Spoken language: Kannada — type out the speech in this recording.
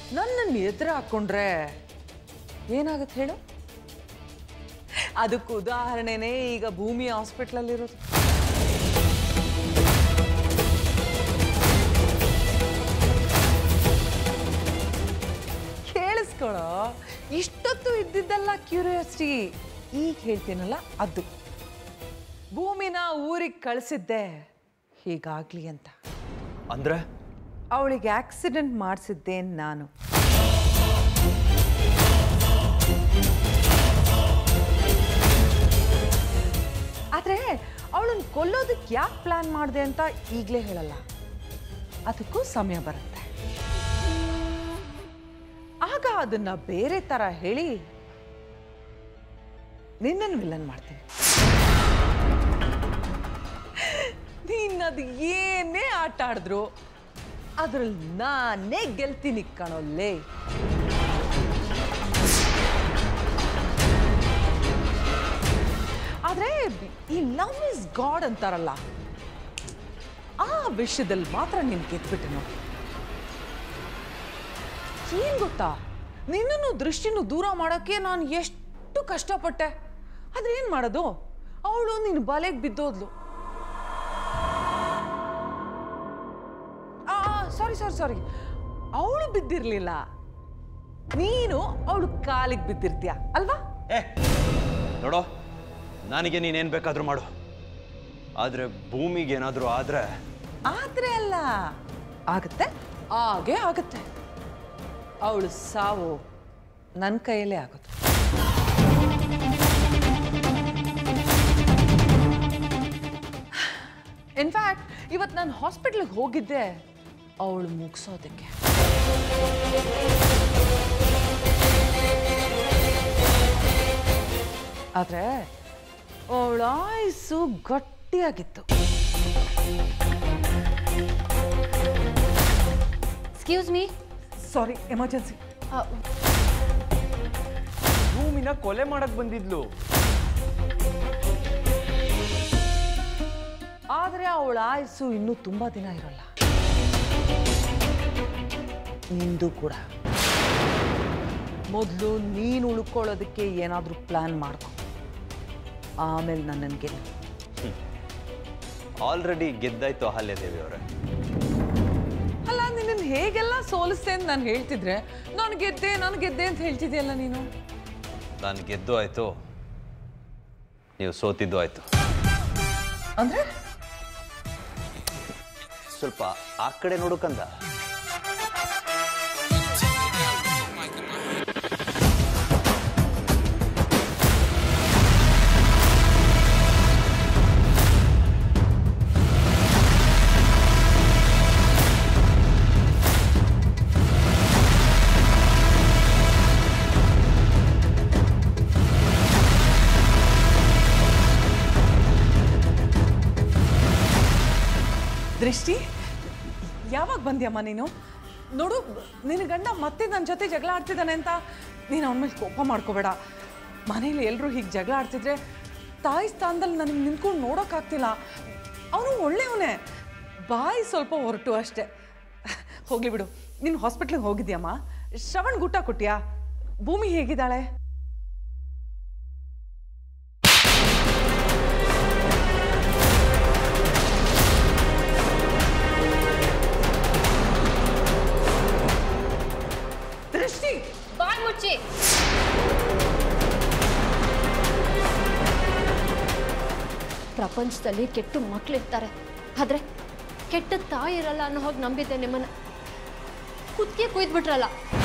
ನನ್ನನ್ನು ಎದುರು ಹಾಕ್ಕೊಂಡ್ರೆ ಏನಾಗುತ್ತೆ ಹೇಳು ಅದಕ್ಕೆ ಉದಾಹರಣೆನೇ ಈಗ ಭೂಮಿ ಹಾಸ್ಪಿಟ್ಲಲ್ಲಿರೋದು ಕೇಳಿಸ್ಕೊಳೋ ಇಷ್ಟೊತ್ತು ಇದ್ದಿದ್ದಲ್ಲ ಕ್ಯೂರಿಯಾಸಿಟಿ ಈಗ ಹೇಳ್ತೀನಲ್ಲ ಅದು ಭೂಮಿನ ಊರಿಗೆ ಕಳಿಸಿದ್ದೆ ಹೀಗಾಗ್ಲಿ ಅಂತ ಅಂದ್ರೆ ಅವಳಿಗೆ ಆಕ್ಸಿಡೆಂಟ್ ಮಾಡಿಸಿದ್ದೆ ನಾನು ಆದರೆ ಅವಳನ್ನು ಕೊಲ್ಲೋದಕ್ಕೆ ಯಾಕೆ ಪ್ಲಾನ್ ಮಾಡಿದೆ ಅಂತ ಈಗಲೇ ಹೇಳಲ್ಲ ಅದಕ್ಕೂ ಸಮಯ ಬರುತ್ತೆ ಆಗ ಅದನ್ನ ಬೇರೆ ಥರ ಹೇಳಿ ನಿನ್ನನ್ನು ವಿಲನ್ ಮಾಡ್ತೀನಿ ನೀನದು ಏನೇ ಆಟ ಆಡಿದ್ರು ಅದ್ರಲ್ಲಿ ನಾನೇ ಗೆಲ್ತೀನಿ ಕಣೋಲ್ಲೇ ಆದ್ರೆ ಈ ಲವ್ ಇಸ್ ಗಾಡ್ ಅಂತಾರಲ್ಲ ಆ ವಿಷಯದಲ್ಲಿ ಮಾತ್ರ ನೀನು ಗೆದ್ಬಿಟ್ಟೆ ನೋಡಿ ಏನ್ ಗೊತ್ತಾ ನಿನ್ನನ್ನು ದೃಷ್ಟಿನೂ ದೂರ ಮಾಡೋಕ್ಕೆ ನಾನು ಎಷ್ಟು ಕಷ್ಟಪಟ್ಟೆ ಆದ್ರೆ ಏನ್ ಮಾಡೋದು ಅವಳು ನಿನ್ನ ಬಲೆಗೆ ಬಿದ್ದೋದ್ಲು ಸಾರಿ ಸಾರಿ ಸಾರಿ ಅವಳು ಬಿದ್ದಿರ್ಲಿಲ್ಲ ನೀನು ಅವಳು ಕಾಲಿಗೆ ಬಿದ್ದಿರ್ತೀಯ ಅಲ್ವಾ ಏ ನೋಡೋ ನನಗೆ ನೀನೇನು ಬೇಕಾದರೂ ಮಾಡು ಆದರೆ ಭೂಮಿಗೆ ಏನಾದರೂ ಆದರೆ ಆದ್ರೆ ಅಲ್ಲ ಆಗತ್ತೆ ಹಾಗೆ ಆಗತ್ತೆ ಅವಳು ಸಾವು ನನ್ನ ಕೈಯಲ್ಲೇ ಆಗುತ್ತೆ ಇನ್ಫ್ಯಾಕ್ಟ್ ಇವತ್ತು ನಾನು ಹಾಸ್ಪಿಟ್ಲಿಗೆ ಹೋಗಿದ್ದೆ ಅವಳು ಮುಗಿಸೋದಕ್ಕೆ ಆದರೆ ಅವಳ ಆಯುಸ್ಸು ಗಟ್ಟಿಯಾಗಿತ್ತು ಎಕ್ಸ್ಕ್ಯೂಸ್ ಮೀ ಸಾರಿ ಎಮರ್ಜೆನ್ಸಿ ಭೂಮಿನ ಕೊಲೆ ಮಾಡಕ್ ಬಂದಿದ್ಲು ಆದರೆ ಅವಳ ಆಯುಸ್ಸು ಇನ್ನೂ ತುಂಬಾ ದಿನ ಇರಲ್ಲ ನಿಂದು ಕೂಡ ಮೊದಲು ನೀನು ಉಳ್ಕೊಳ್ಳೋದಕ್ಕೆ ಏನಾದರೂ ಪ್ಲಾನ್ ಮಾಡ್ಕೊ ಆಮೇಲೆ ನನ್ನನ್ನು ಗೆಲ್ಲು ಆಲ್ರೆಡಿ ಗೆದ್ದಾಯ್ತು ಅಹಲ್ಯದೇವಿ ಅವರೇ ಅಲ್ಲ ನಿನ್ನನ್ನು ಹೇಗೆಲ್ಲ ಸೋಲಿಸ್ತೆ ಅಂತ ನಾನು ಹೇಳ್ತಿದ್ರೆ ನಾನು ಗೆದ್ದೆ ನಾನು ಗೆದ್ದೆ ಅಂತ ಹೇಳ್ತಿದ್ಯಲ್ಲ ನೀನು ನಾನು ಗೆದ್ದು ಆಯಿತು ನೀವು ಸೋತಿದ್ದು ಆಯಿತು ಅಂದ್ರೆ ಸ್ವಲ್ಪ ಆ ಕಡೆ ನೋಡುಕಂದ ದೃಷ್ಟಿ ಯಾವಾಗ ಬಂದ್ಯಮ್ಮ ನೀನು ನೋಡು ನಿನ್ನ ಗಂಡ ಮತ್ತೆ ನನ್ನ ಜೊತೆ ಜಗಳ ಆಡ್ತಿದ್ದಾನೆ ಅಂತ ನೀನು ಅವನ ಮೇಲೆ ಕೋಪ ಮಾಡ್ಕೋಬೇಡ ಮನೇಲಿ ಎಲ್ಲರೂ ಹೀಗೆ ಜಗಳ ಆಡ್ತಿದ್ರೆ ತಾಯಿ ಸ್ಥಾನದಲ್ಲಿ ನನಗೆ ನಿಂತ್ಕೊಂಡು ನೋಡೋಕ್ಕಾಗ್ತಿಲ್ಲ ಅವನು ಒಳ್ಳೆಯವನೇ ಬಾಯಿ ಸ್ವಲ್ಪ ಹೊರಟು ಅಷ್ಟೇ ಹೋಗ್ಲಿ ಬಿಡು ನೀನು ಹಾಸ್ಪಿಟ್ಲಿಗೆ ಹೋಗಿದ್ಯಮ್ಮ ಶ್ರವಣ್ ಊಟ ಕೊಟ್ಯಾ ಭೂಮಿ ಹೇಗಿದ್ದಾಳೆ ದೃಷ್ಟಿ ಬಾಯ್ ಮುಚ್ಚಿ ಪ್ರಪಂಚದಲ್ಲಿ ಕೆಟ್ಟ ಮಕ್ಳಿರ್ತಾರೆ ಆದ್ರೆ ಕೆಟ್ಟ ತಾಯಿ ಇರಲ್ಲ ಅನ್ನೋ ಹೋಗಿ ನಂಬಿದ್ದೆ ನಿಮ್ಮನ್ನ ಕುತ್ತಿಗೆ ಕುಯ್ದ್ಬಿಟ್ರಲ್ಲ